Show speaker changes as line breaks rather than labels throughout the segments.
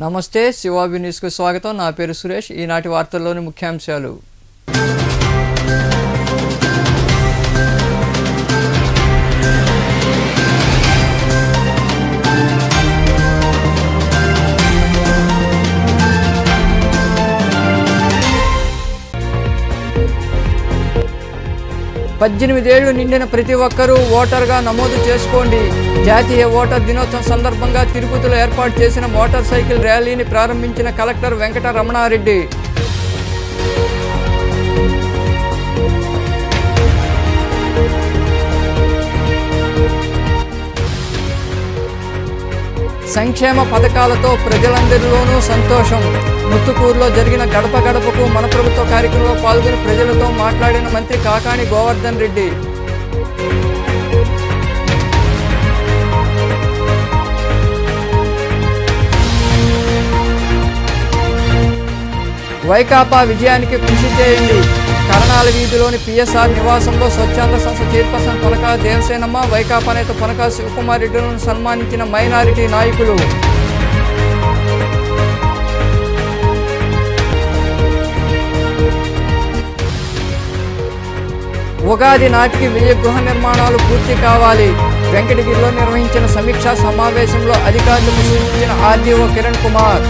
నమస్తే శివాబి న్యూస్కు స్వాగతం నా పేరు సురేష్ ఈనాటి వార్తల్లోని ముఖ్యాంశాలు పద్దెనిమిదేళ్లు నిండిన ప్రతి ఒక్కరూ ఓటర్గా నమోదు చేసుకోండి జాతీయ ఓటర్ దినోత్సవం సందర్భంగా తిరుపతిలో ఏర్పాటు చేసిన మోటార్ సైకిల్ ర్యాలీని ప్రారంభించిన కలెక్టర్ వెంకట రమణారెడ్డి సంక్షేమ పథకాలతో ప్రజలందరిలోనూ సంతోషం ముత్తుకూరులో జరిగిన గడప గడపకు మన ప్రభుత్వ కార్యక్రమంలో పాల్గొని ప్రజలతో మాట్లాడిన మంత్రి కాకాణి గోవర్ధన్ రెడ్డి వైకాపా విజయానికి కృషి చేయండి కరణాల వీధిలోని పిఎస్ఆర్ నివాసంలో స్వచ్ఛంద సంస్థ చైర్పర్సన్ పొనకా దేవసేనమ్మ వైకాపా నేత పొనకా శివకుమార్ రెడ్డిలను సన్మానించిన మైనారిటీ నాయకులు ఉగాది నాటికి వెయ్యి గృహ నిర్మాణాలు పూర్తి కావాలి వెంకటగిరిలో నిర్వహించిన సమీక్షా సమావేశంలో అధికారులకు సూచించిన ఆర్డీఓ కిరణ్ కుమార్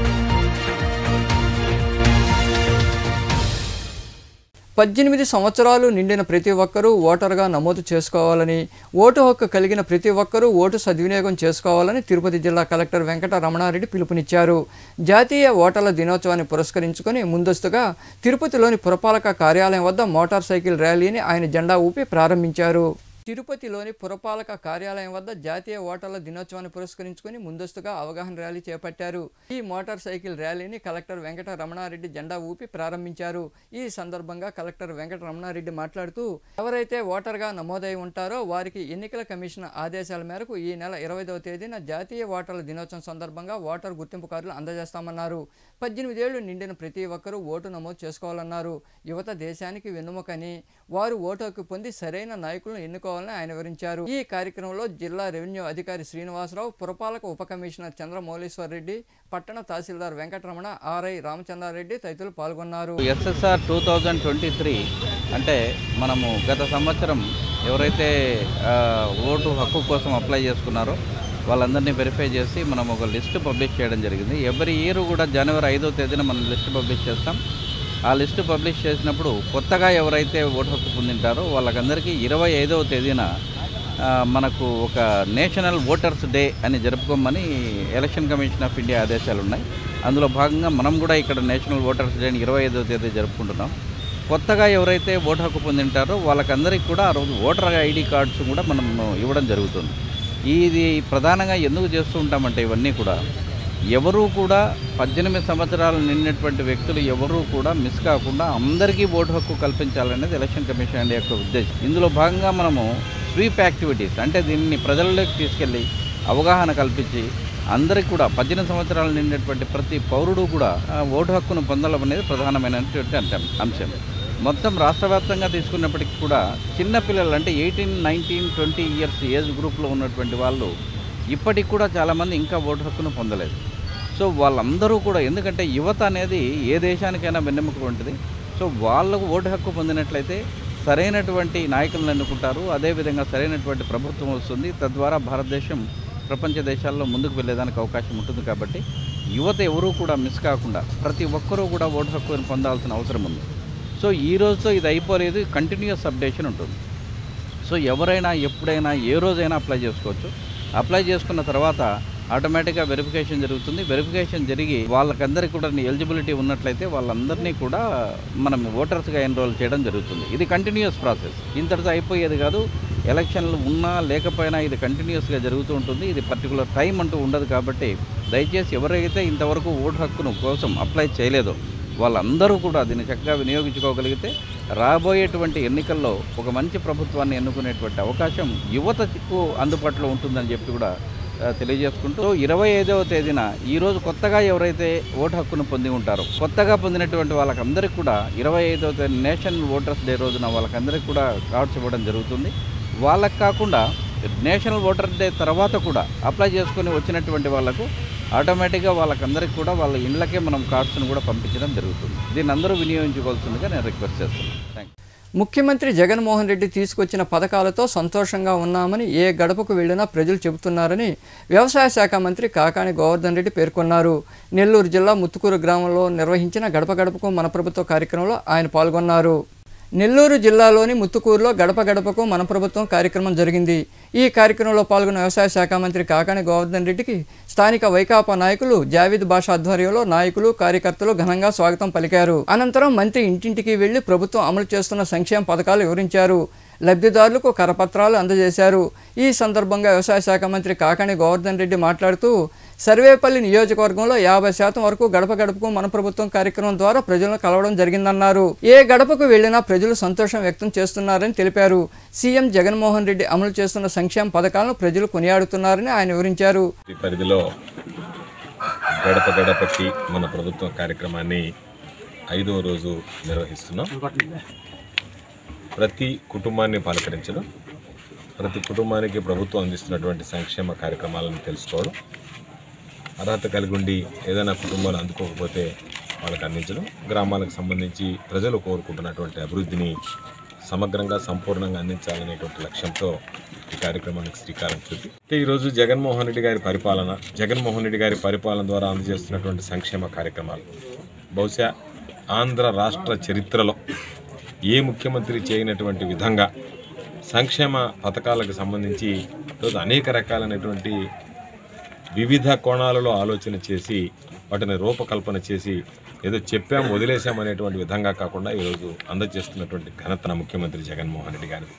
పద్దెనిమిది సంవత్సరాలు నిండిన ప్రతి ఒక్కరూ ఓటరుగా నమోదు చేసుకోవాలని ఓటు హక్కు కలిగిన ప్రతి ఒక్కరూ ఓటు సద్వినియోగం చేసుకోవాలని తిరుపతి జిల్లా కలెక్టర్ వెంకట రమణారెడ్డి పిలుపునిచ్చారు జాతీయ ఓటర్ల దినోత్సవాన్ని పురస్కరించుకొని ముందస్తుగా తిరుపతిలోని పురపాలక కార్యాలయం వద్ద మోటార్ సైకిల్ ర్యాలీని ఆయన జెండా ఊపి ప్రారంభించారు తిరుపతిలోని పురపాలక కార్యాలయం వద్ద జాతీయ ఓటర్ల దినోత్సవాన్ని పురస్కరించుకొని ముందస్తుగా అవగాహన ర్యాలీ చేపట్టారు ఈ మోటార్ సైకిల్ ర్యాలీని కలెక్టర్ వెంకట రమణారెడ్డి జెండా ఊపి ప్రారంభించారు ఈ సందర్భంగా కలెక్టర్ వెంకట రమణారెడ్డి మాట్లాడుతూ ఎవరైతే ఓటర్గా నమోదై ఉంటారో వారికి ఎన్నికల కమిషన్ ఆదేశాల మేరకు ఈ నెల ఇరవైదవ తేదీన జాతీయ ఓటర్ల దినోత్సవం సందర్భంగా ఓటర్ గుర్తింపు కార్డులు అందజేస్తామన్నారు పద్దెనిమిదేళ్లు నిండిన ప్రతి ఒక్కరూ ఓటు నమోదు చేసుకోవాలన్నారు యువత దేశానికి వెన్నుముకని వారు ఓటు హక్కు పొంది సరైన నాయకులను ఎన్నుకోవాలని ఆయన వివరించారు ఈ కార్యక్రమంలో జిల్లా రెవెన్యూ అధికారి శ్రీనివాసరావు పురపాలక ఉప కమిషనర్ చంద్రమౌళీశ్వర్ రెడ్డి పట్టణ తహసీల్దార్ వెంకటరమణ ఆర్ఐ రామచంద్రారెడ్డి తదితరులు పాల్గొన్నారు
SSR two thousand twenty three అంటే మనము గత సంవత్సరం ఎవరైతే ఆ, ఓటు హక్కు కోసం అప్లై చేసుకున్నారో వాళ్ళందరినీ వెరిఫై చేసి మనం ఒక లిస్ట్ పబ్లిష్ చేయడం జరిగింది ఎవ్రీ ఇయర్ కూడా జనవరి ఐదో తేదీన మనం లిస్ట్ పబ్లిష్ చేస్తాం ఆ లిస్ట్ పబ్లిష్ చేసినప్పుడు కొత్తగా ఎవరైతే ఓటు హక్కు పొందింటారో వాళ్ళకందరికీ ఇరవై ఐదవ తేదీన ఆ, మనకు ఒక నేషనల్ ఓటర్స్ డే అని జరుపుకోమని ఎలక్షన్ కమిషన్ ఆఫ్ ఇండియా ఆదేశాలు ఉన్నాయి అందులో భాగంగా మనం కూడా ఇక్కడ నేషనల్ ఓటర్స్ డేని ఇరవై ఐదవ తేదీ జరుపుకుంటున్నాం కొత్తగా ఎవరైతే ఓటు హక్కు పొందింటారో వాళ్ళకందరికీ కూడా ఆ రోజు ఓటర్ ఐడి కార్డ్స్ కూడా మనం ఇవ్వడం జరుగుతుంది ఇది ప్రధానంగా ఎందుకు చేస్తూ ఉంటామంటే ఇవన్నీ కూడా ఎవరూ కూడా పద్దెనిమిది సంవత్సరాలు నిండినటువంటి వ్యక్తులు ఎవరూ కూడా మిస్ కాకుండా అందరికీ ఓటు హక్కు కల్పించాలనేది ఎలక్షన్ కమిషన్ ఇండియా యొక్క ఉద్దేశం ఇందులో భాగంగా మనము స్వీప్ యాక్టివిటీస్ అంటే దీన్ని ప్రజల్లోకి తీసుకెళ్ళి అవగాహన కల్పించి అందరికీ కూడా పద్దెనిమిది సంవత్సరాలు నిండినటువంటి ప్రతి పౌరుడు కూడా ఆ, ఓటు హక్కును పొందడం అనేది ప్రధానమైనటువంటి అంశం అంశం మొత్తం రాష్ట్ర వ్యాప్తంగా తీసుకున్నప్పటికీ కూడా చిన్నపిల్లలు అంటే eighteen nineteen twenty years age గ్రూప్లో ఉన్నటువంటి వాళ్ళు ఇప్పటికి కూడా చాలామంది ఇంకా ఓటు హక్కును పొందలేదు సో వాళ్ళందరూ కూడా ఎందుకంటే యువత అనేది ఏ దేశానికైనా వెన్నెముక వంటిది సో వాళ్ళకు ఓటు హక్కు పొందినట్లయితే సరైనటువంటి నాయకులను ఎన్నుకుంటారు అదేవిధంగా సరైనటువంటి ప్రభుత్వం వస్తుంది తద్వారా భారతదేశం ప్రపంచ దేశాల్లో ముందుకు వెళ్ళేదానికి అవకాశం ఉంటుంది కాబట్టి యువత ఎవరూ కూడా మిస్ కాకుండా ప్రతి ఒక్కరూ కూడా ఓటు హక్కును పొందాల్సిన అవసరం ఉంది సో ఈ రోజుతో ఇది అయిపోలేదు కంటిన్యూస్ అప్డేషన్ ఉంటుంది సో ఎవరైనా ఎప్పుడైనా ఏ రోజైనా అప్లై చేసుకోవచ్చు అప్లై చేసుకున్న తర్వాత ఆటోమేటిక్గా వెరిఫికేషన్ జరుగుతుంది వెరిఫికేషన్ జరిగి వాళ్ళకందరికీ కూడా ఎలిజిబిలిటీ ఉన్నట్లయితే వాళ్ళందరినీ కూడా మనం ఓటర్స్గా ఎన్రోల్ చేయడం జరుగుతుంది ఇది కంటిన్యూస్ ప్రాసెస్ ఇంతటితో అయిపోయేది కాదు ఎలక్షన్లు ఉన్నా లేకపోయినా ఇది కంటిన్యూస్గా జరుగుతూ ఉంటుంది ఇది పర్టికులర్ టైం అంటూ ఉండదు కాబట్టి దయచేసి ఎవరైతే ఇంతవరకు ఓటు హక్కును కోసం అప్లై చేయలేదో వాళ్ళందరూ కూడా దీన్ని చక్కగా వినియోగించుకోగలిగితే రాబోయేటువంటి ఎన్నికల్లో ఒక మంచి ప్రభుత్వాన్ని ఎన్నుకునేటువంటి అవకాశం యువతకు అందుబాటులో ఉంటుందని చెప్పి కూడా ఆ, తెలియజేసుకుంటూ ఇరవై ఐదవ తేదీన ఈరోజు కొత్తగా ఎవరైతే ఓటు హక్కును పొంది ఉంటారో కొత్తగా పొందినటువంటి వాళ్ళకందరికీ కూడా ఇరవై ఐదవ తేదీ నేషనల్ ఓటర్స్ డే రోజున వాళ్ళకందరికీ కూడా కార్డ్స్ ఇవ్వడం జరుగుతుంది వాళ్ళకి కాకుండా నేషనల్ ఓటర్ డే తర్వాత కూడా అప్లై చేసుకొని వచ్చినటువంటి వాళ్ళకు ఆటోమేటిక్గా వాళ్ళకందరికీ కూడా వాళ్ళ ఇళ్ళకే మనం కార్డ్స్ను కూడా పంపించడం జరుగుతుంది దీన్ని అందరూ వినియోగించుకోవాల్సిందిగా నేను రిక్వెస్ట్ చేస్తున్నాను థ్యాంక్
ముఖ్యమంత్రి జగన్మోహన్ రెడ్డి తీసుకొచ్చిన పథకాలతో సంతోషంగా ఉన్నామని ఏ గడపకు వెళ్లినా ప్రజలు చెబుతున్నారని వ్యవసాయ శాఖ మంత్రి కాకాని గోవర్ధన్ రెడ్డి పేర్కొన్నారు నెల్లూరు జిల్లా ముత్తుకూరు గ్రామంలో నిర్వహించిన గడప గడపకు మన ప్రభుత్వ కార్యక్రమంలో ఆయన పాల్గొన్నారు నెల్లూరు జిల్లాలోని ముత్తుకూరులో గడప గడపకు మన ప్రభుత్వం కార్యక్రమం జరిగింది ఈ కార్యక్రమంలో పాల్గొన్న వ్యవసాయ శాఖ మంత్రి కాకాని గోవర్ధన్ రెడ్డికి స్థానిక వైకాపా నాయకులు జావీద్ బాషా ఆధ్వర్యంలో నాయకులు కార్యకర్తలు ఘనంగా స్వాగతం పలికారు అనంతరం మంత్రి ఇంటింటికి వెళ్లి ప్రభుత్వం అమలు చేస్తున్న సంక్షేమ పథకాలు వివరించారు లబ్ధిదారులకు కరపత్రాలు అందజేశారు ఈ సందర్భంగా వ్యవసాయ శాఖ మంత్రి కాకాని గోవర్ధన్ రెడ్డి మాట్లాడుతూ సర్వేపల్లి నియోజకవర్గంలో యాభై శాతం వరకు గడప గడపకు మన ప్రభుత్వం కార్యక్రమం ద్వారా ప్రజలను కలవడం జరిగిందన్నారు ఏ గడపకు వెళ్లినా ప్రజలు సంతోషం వ్యక్తం చేస్తున్నారని తెలిపారు సీఎం జగన్మోహన్ రెడ్డి అమలు చేస్తున్న సంక్షేమ పథకాలను ప్రజలు కొనియాడుతున్నారని ఆయన వివరించారు
ఈ పరిధిలో గడప గడపకి మన ప్రభుత్వం కార్యక్రమాన్ని ఐదో రోజు నిర్వహిస్తున్నాం ప్రతి కుటుంబాన్ని పలకరించడం ప్రతి కుటుంబానికి ప్రభుత్వం అందిస్తున్నటువంటి సంక్షేమ కార్యక్రమాలను తెలుసుకోవడం అర్హత కలిగి ఉండి ఏదైనా కుటుంబాలు అందుకోకపోతే వాళ్ళకి అందించడం గ్రామాలకు సంబంధించి ప్రజలు కోరుకుంటున్నటువంటి అభివృద్ధిని సమగ్రంగా సంపూర్ణంగా అందించాలనేటువంటి లక్ష్యంతో ఈ కార్యక్రమానికి శ్రీకారం చుట్టి అంటే ఈరోజు జగన్మోహన్ రెడ్డి గారి పరిపాలన జగన్మోహన్ రెడ్డి గారి పరిపాలన ద్వారా అందజేస్తున్నటువంటి సంక్షేమ కార్యక్రమాలు బహుశా ఆంధ్ర రాష్ట్ర చరిత్రలో ఏ ముఖ్యమంత్రి చేయనటువంటి విధంగా సంక్షేమ పథకాలకు సంబంధించి ఈరోజు అనేక రకాలైనటువంటి వివిధ కోణాలలో ఆలోచన చేసి వాటిని రూపకల్పన చేసి ఏదో చెప్పాం వదిలేసాం అనేటువంటి విధంగా కాకుండా ఈరోజు అందజేస్తున్నటువంటి ఘనత నా ముఖ్యమంత్రి జగన్మోహన్ రెడ్డి గారిది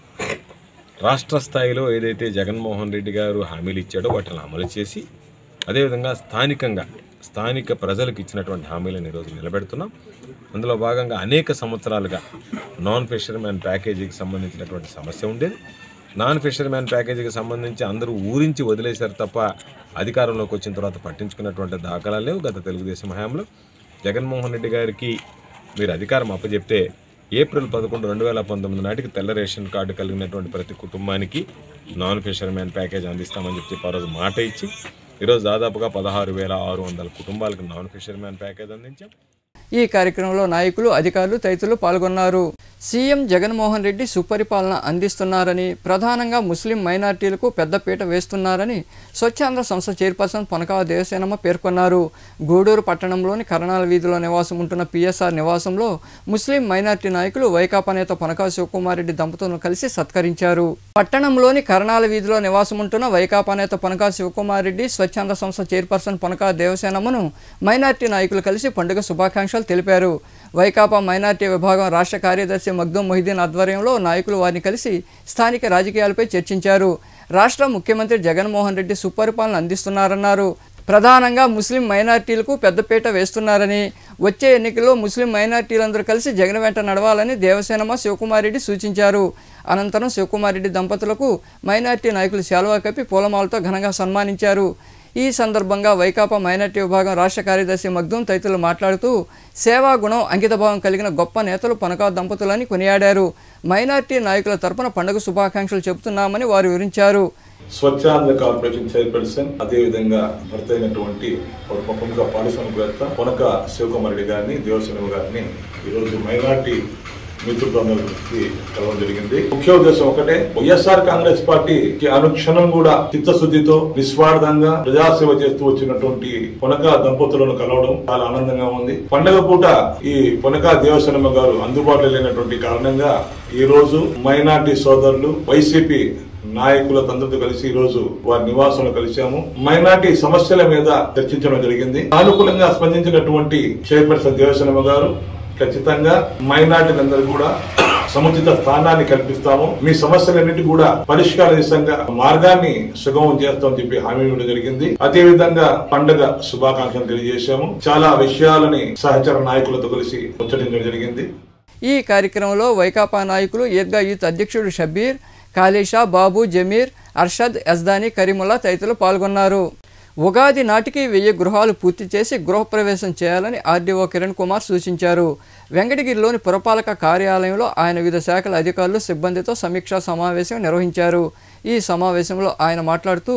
రాష్ట్ర స్థాయిలో ఏదైతే జగన్మోహన్ రెడ్డి గారు హామీలు ఇచ్చాడో వాటిని అమలు చేసి అదేవిధంగా స్థానికంగా స్థానిక ప్రజలకు ఇచ్చినటువంటి హామీలను ఈరోజు నిలబెడుతున్నాం అందులో భాగంగా అనేక సంవత్సరాలుగా నాన్ ఫిషర్మ్యాన్ ప్యాకేజీకి సంబంధించినటువంటి సమస్య ఉండేది నాన్ ఫిషర్మ్యాన్ ప్యాకేజీకి సంబంధించి అందరూ ఊరించి వదిలేశారు తప్ప అధికారంలోకి వచ్చిన తర్వాత పట్టించుకున్నటువంటి దాఖలాలు లేవు గత తెలుగుదేశం హయాంలో జగన్మోహన్ రెడ్డి గారికి మీరు అధికారం అప్పచెప్తే ఏప్రిల్ పదకొండు రెండు వేల పంతొమ్మిది నాటికి తెల్ల రేషన్ కార్డు కలిగినటువంటి ప్రతి కుటుంబానికి నాన్ ఫిషర్మ్యాన్ ప్యాకేజ్ అందిస్తామని చెప్పి ఆ రోజు మాట ఇచ్చి ఈరోజు దాదాపుగా పదహారు వేల ఆరు వందల కుటుంబాలకు నాన్ ఫిషర్మ్యాన్ ప్యాకేజ్ అందించాం
ఈ కార్యక్రమంలో నాయకులు అధికారులు తదితరులు పాల్గొన్నారు సీఎం జగన్మోహన్ రెడ్డి సుపరిపాలన అందిస్తున్నారని ప్రధానంగా ముస్లిం మైనార్టీలకు పెద్దపీట వేస్తున్నారని స్వచ్ఛాంధ్ర సంస్థ చైర్పర్సన్ పొనకావ దేవసేనమ్మ పేర్కొన్నారు గూడూరు పట్టణంలోని కరణాల వీధిలో నివాసం ఉంటున్న పిఎస్ఆర్ నివాసంలో ముస్లిం మైనార్టీ నాయకులు వైకాపా నేత పొనకావ శివకుమార్ రెడ్డి దంపతులను కలిసి సత్కరించారు పట్టణంలోని కరణాల వీధిలో నివాసం ఉంటున్న వైకాపా నేత పొనకా శివకుమార్ రెడ్డి స్వచ్ఛాంధ్ర సంస్థ చైర్పర్సన్ పొనకా దేవసేనమ్మను మైనార్టీ నాయకులు కలిసి పండుగ శుభాకాంక్షలు తెలిపారు వైకాపా మైనార్టీ విభాగం రాష్ట్ర కార్యదర్శి మగ్దుం మొహిద్దీన్ ఆధ్వర్యంలో నాయకులు వారిని కలిసి స్థానిక రాజకీయాలపై చర్చించారు రాష్ట్ర ముఖ్యమంత్రి జగన్మోహన్ రెడ్డి సుపరిపాలన అందిస్తున్నారన్నారు ప్రధానంగా ముస్లిం మైనార్టీలకు పెద్దపీట వేస్తున్నారని వచ్చే ఎన్నికల్లో ముస్లిం మైనార్టీలందరూ కలిసి జగన్ వెంట నడవాలని దేవసేనమ్మ శివకుమార్ రెడ్డి సూచించారు అనంతరం శివకుమార్ రెడ్డి దంపతులకు మైనార్టీ నాయకులు శాలువా కప్పి పూలమాలతో ఘనంగా సన్మానించారు ఈ సందర్భంగా వైకాపా మైనార్టీ విభాగం రాష్ట్ర కార్యదర్శి మగ్దూం తదితరులు మాట్లాడుతూ సేవా గుణం అంకితభావం కలిగిన గొప్ప నేతలు పనకా దంపతులని కొనియాడారు మైనార్టీ నాయకుల తరపున పండుగ శుభాకాంక్షలు చెబుతున్నామని వారు వివరించారు
స్వచ్ఛాంధ్ర కార్పొరేషన్ చైర్పర్సన్ అదే విధంగా భర్త అయినటువంటి ఒక ప్రముఖ పారిశ్రామికవేత్త పొనక శివకుమార్ రెడ్డి గారిని దేవసేన గారిని ఈరోజు మైనార్టీ మిత్రులందరికీ కలవడం జరిగింది ముఖ్య ఉద్దేశం ఒకటే వైఎస్ఆర్ కాంగ్రెస్ పార్టీకి అనుక్షణం కూడా చిత్తశుద్ధితో నిస్వార్థంగా ప్రజాసేవ చేస్తూ వచ్చినటువంటి పొనక దంపతులను కలవడం చాలా ఆనందంగా ఉంది పండగ పూట ఈ పొనక దేవసేనమ్మ గారు అందుబాటులో లేనటువంటి కారణంగా ఈ రోజు మైనార్టీ సోదరులు వైసీపీ నాయకుల తండ్రితో కలిసి ఈ రోజు వారి నివాసంలో కలిశాము మైనార్టీ సమస్యల మీద చర్చించడం జరిగింది సానుకూలంగా స్పందించినటువంటి చైర్పర్సన్ దేవసేనమ్మ గారు ఖచ్చితంగా మైనార్టీలందరూ కూడా సముచిత స్థానాన్ని కల్పిస్తాము మీ సమస్యలన్నిటి కూడా పరిష్కార దిశంగా మార్గాన్ని సుగమం చేస్తామని చెప్పి హామీ ఇవ్వడం జరిగింది అదే విధంగా పండుగ శుభాకాంక్షలు తెలియజేశాము చాలా విషయాలని సహచర నాయకులతో కలిసి ముచ్చటించడం జరిగింది
ఈ కార్యక్రమంలో వైకాపా నాయకులు ఈద్గా యూత్ అధ్యక్షుడు షబీర్ కాళేషా బాబు జమీర్ అర్షద్ యజ్దాని కరీముల్లా తదితరులు పాల్గొన్నారు ఉగాది నాటికి వెయ్యి గృహాలు పూర్తి చేసి గృహప్రవేశం చేయాలని ఆర్డీఓ కిరణ్ కుమార్ సూచించారు వెంకటగిరిలోని పురపాలక కార్యాలయంలో ఆయన వివిధ శాఖల అధికారులు సిబ్బందితో సమీక్షా సమావేశం నిర్వహించారు ఈ సమావేశంలో ఆయన మాట్లాడుతూ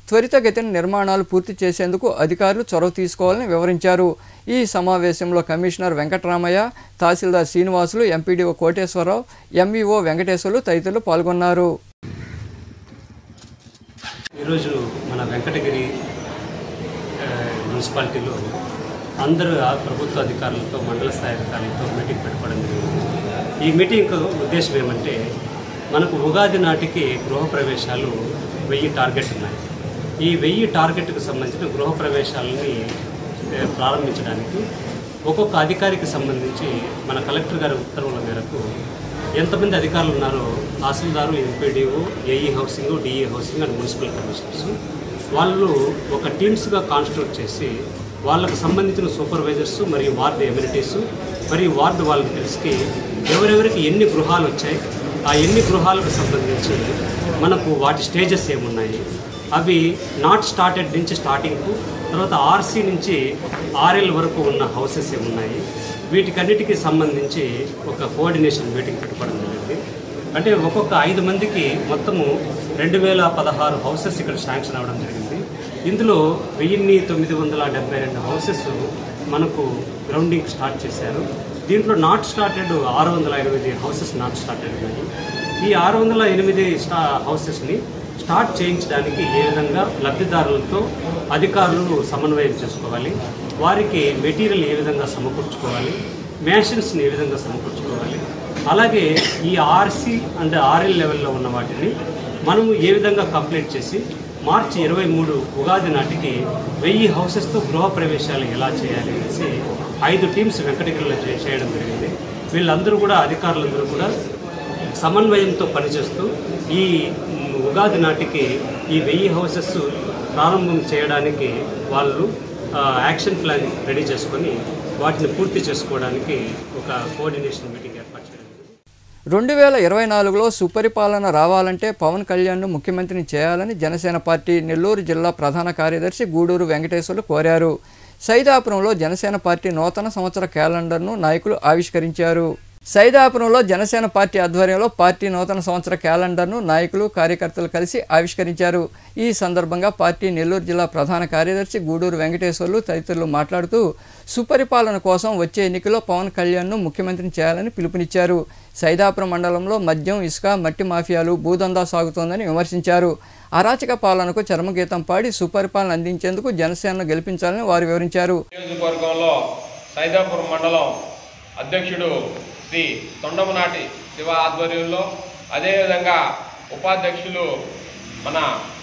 త్వరితగతిన నిర్మాణాలు పూర్తి చేసేందుకు అధికారులు చొరవ తీసుకోవాలని వివరించారు ఈ సమావేశంలో కమిషనర్ వెంకటరామయ్య తహసీల్దార్ శ్రీనివాసులు ఎంపీడీఓ కోటేశ్వరరావు ఎంఈఓ వెంకటేశ్వర్లు తదితరులు పాల్గొన్నారు
ఈరోజు మన వెంకటగిరి ఆ, మున్సిపాలిటీలో అందరూ ఆ ప్రభుత్వ అధికారులతో మండల స్థాయి అధికారులతో మీటింగ్ పెట్టుకోవడం జరిగింది ఈ మీటింగ్ ఉద్దేశం ఏమంటే మనకు ఉగాది నాటికి గృహ ప్రవేశాలు వెయ్యి టార్గెట్ ఉన్నాయి ఈ వెయ్యి టార్గెట్కు సంబంధించిన గృహ ప్రవేశాలని ఏ, ప్రారంభించడానికి ఒక్కొక్క అధికారికి సంబంధించి మన కలెక్టర్ గారి ఉత్తర్వుల మేరకు ఎంతమంది అధికారులు ఉన్నారో తహసీల్దారు MPDO AE housing DE housing and municipal commissioners వాళ్ళు ఒక టీమ్స్గా కాన్స్టిట్యూట్ చేసి వాళ్ళకు సంబంధించిన సూపర్వైజర్స్ మరియు వార్డు ఎమ్యూనిటీస్ మరియు వార్డు వాళ్ళకి తెలిసి ఎవరెవరికి ఎన్ని గృహాలు వచ్చాయి ఆ ఎన్ని గృహాలకు సంబంధించి మనకు వాటి స్టేజెస్ ఏమున్నాయి అవి నాట్ స్టార్టెడ్ నుంచి స్టార్టింగ్కు తర్వాత ఆర్సీ నుంచి ఆర్ఎల్ వరకు ఉన్న హౌసెస్ ఏమున్నాయి వీటికన్నిటికీ సంబంధించి ఒక కోఆర్డినేషన్ మీటింగ్ పెట్టుకోవడం జరిగింది అంటే ఒక్కొక్క ఐదు మందికి మొత్తము రెండు వేల పదహారు హౌసెస్ ఇక్కడ శాంక్షన్ అవ్వడం జరిగింది ఇందులో వెయ్యిన్ని తొమ్మిది వందల డెబ్బై రెండు హౌసెస్ మనకు గ్రౌండింగ్ స్టార్ట్ చేశారు దీంట్లో నాట్ స్టార్టెడ్ ఆరు వందల ఎనిమిది హౌసెస్ నాట్ స్టార్టెడ్ ఉన్నాయి ఈ ఆరు వందల ఎనిమిది స్టా హౌసెస్ని స్టార్ట్ చేయించడానికి ఏ విధంగా లబ్ధిదారులతో అధికారులు సమన్వయం చేసుకోవాలి వారికి మెటీరియల్ ఏ విధంగా సమకూర్చుకోవాలి మ్యాషన్స్ని ఏ విధంగా సమకూర్చుకోవాలి అలాగే ఈ ఆర్సీ అండ్ ఆర్ఎల్ లెవెల్లో ఉన్న వాటిని మనము ఏ విధంగా కంప్లీట్ చేసి మార్చి ఇరవై మూడు ఉగాది నాటికి వెయ్యి హౌసెస్తో గృహ ప్రవేశాలు ఎలా చేయాలి అనేసి ఐదు టీమ్స్ వెంకటగిరిలో చే- చేయడం జరిగింది వీళ్ళందరూ కూడా అధికారులందరూ కూడా సమన్వయంతో పనిచేస్తూ ఈ మ్, ఉగాది నాటికి ఈ వెయ్యి హౌసెస్ ప్రారంభం చేయడానికి వాళ్ళు ఆ, యాక్షన్ ప్లాన్ రెడీ చేసుకొని వాటిని పూర్తి చేసుకోవడానికి ఒక కోఆర్డినేషన్ మీటింగ్ ఏర్పాటు చేయడం జరిగింది.
రెండు వేల ఇరవై నాలుగులో సుపరిపాలన రావాలంటే పవన్ కళ్యాణ్ను ముఖ్యమంత్రిని చేయాలని జనసేన పార్టీ నెల్లూరు జిల్లా ప్రధాన కార్యదర్శి గూడూరు వెంకటేశ్వర్లు కోరారు సైదాపురంలో జనసేన పార్టీ నూతన సంవత్సర క్యాలెండర్ను నాయకులు ఆవిష్కరించారు సైదాపురంలో జనసేన పార్టీ ఆధ్వర్యంలో పార్టీ నూతన సంవత్సర క్యాలెండర్ను నాయకులు కార్యకర్తలు కలిసి ఆవిష్కరించారు ఈ సందర్భంగా పార్టీ నెల్లూరు జిల్లా ప్రధాన కార్యదర్శి గూడూరు వెంకటేశ్వర్లు తదితరులు మాట్లాడుతూ సుపరిపాలన కోసం వచ్చే ఎన్నికల్లో పవన్ కళ్యాణ్ను ముఖ్యమంత్రిని చేయాలని పిలుపునిచ్చారు సైదాపురం మండలంలో మద్యం ఇసుక మట్టి మాఫియాలు భూదందా సాగుతోందని విమర్శించారు అరాచక పాలనకు చర్మగీతం పాడి సుపరిపాలన అందించేందుకు జనసేనను గెలిపించాలని వారు వివరించారు
నియోజకవర్గంలో సైదాపురం మండలం అధ్యక్షుడు శ్రీ తొండమనాటి శివ ఆధ్వర్యంలో అదేవిధంగా ఉపాధ్యక్షులు మన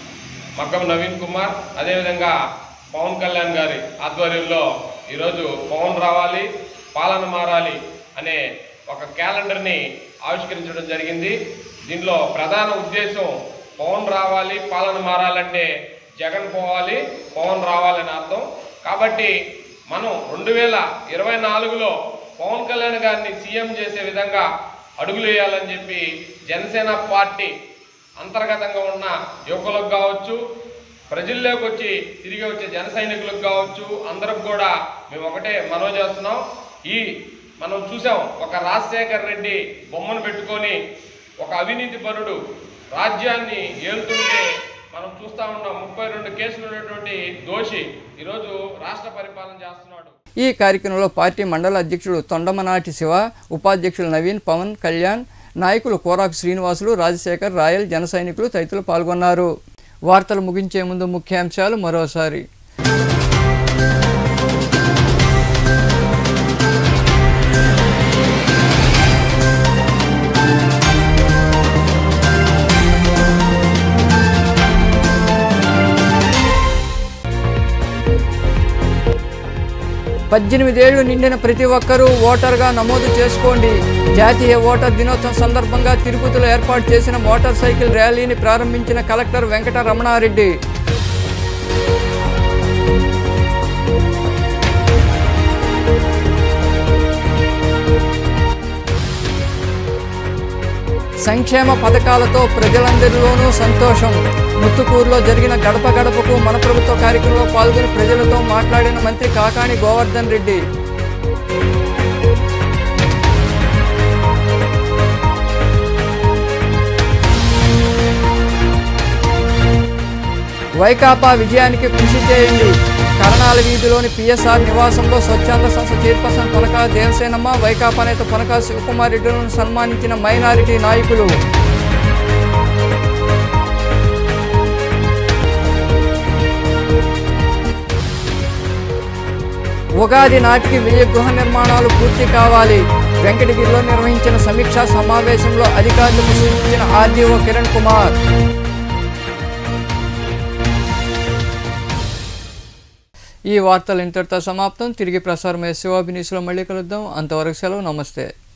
మగ్గం నవీన్ కుమార్ అదేవిధంగా పవన్ కళ్యాణ్ గారి ఆధ్వర్యంలో ఈరోజు పవన్ రావాలి పాలన మారాలి అనే ఒక క్యాలెండర్ని ఆవిష్కరించడం జరిగింది దీనిలో ప్రధాన ఉద్దేశం పవన్ రావాలి పాలన మారాలంటే జగన్ పోవాలి పవన్ రావాలని అర్థం కాబట్టి మనం రెండు వేల ఇరవై నాలుగులో పవన్ కళ్యాణ్ గారిని సీఎం చేసే విధంగా అడుగులు వేయాలని చెప్పి జనసేన పార్టీ అంతర్గతంగా ఉన్న యువకులకు కావచ్చు ప్రజల్లోకి వచ్చి తిరిగి వచ్చే జన సైనికులకు కావచ్చు అందరికి కూడా మేము ఒకటే మనవి చేస్తున్నాం ఈ మనం చూసాం ఒక రాజశేఖర్ రెడ్డి బొమ్మను పెట్టుకొని ఒక అవినీతి పరుడు రాజ్యాన్ని ఏలుతుంటే మనం చూస్తా ఉన్నాం ముప్పై రెండు కేసులు ఉన్నటువంటి దోషి ఈరోజు రాష్ట్ర పరిపాలన చేస్తున్నాడు
ఈ కార్యక్రమంలో పార్టీ మండల అధ్యక్షుడు తొండమనాటి శివ ఉపాధ్యక్షులు నవీన్ పవన్ కళ్యాణ్ నాయకులు కోరాకు శ్రీనివాసులు రాజశేఖర్ రాయల్ జన సైనికులు తదితరులు పాల్గొన్నారు వార్తలు ముగించే ముందు ముఖ్యాంశాలు మరోసారి పద్దెనిమిదేళ్లు నిండిన ప్రతి ఒక్కరూ ఓటర్గా నమోదు చేసుకోండి జాతీయ ఓటర్ దినోత్సవం సందర్భంగా తిరుపతిలో ఏర్పాటు చేసిన మోటార్ సైకిల్ ర్యాలీని ప్రారంభించిన కలెక్టర్ వెంకట రమణారెడ్డి సంక్షేమ పథకాలతో ప్రజలందరిలోనూ సంతోషం ముత్తుకూరులో జరిగిన గడప గడపకు మన ప్రభుత్వ కార్యక్రమంలో పాల్గొని ప్రజలతో మాట్లాడిన మంత్రి కాకాణి గోవర్ధన్ రెడ్డి వైకాపా విజయానికి కృషి చేయండి కరణాల వీధిలోని పిఎస్ఆర్ నివాసంలో స్వచ్ఛంద సంస్థ చైర్పర్సన్ పనక దేవసేనమ్మ వైకాపా నేత పనక శివకుమార్ రెడ్డిలను సన్మానించిన మైనారిటీ నాయకులు ఉగాది నాటికి వెయ్యి గృహ నిర్మాణాలు పూర్తి కావాలి వెంకటగిరిలో నిర్వహించిన సమీక్షా సమావేశంలో అధికారులకు సూచించిన ఆర్డీఓ కిరణ్ కుమార్ ఈ వార్తలు ఇంతటితో సమాప్తం తిరిగి ప్రసారమయ్యే శివాభినీసులో మళ్ళీ కలుద్దాం అంతవరకు సెలవు నమస్తే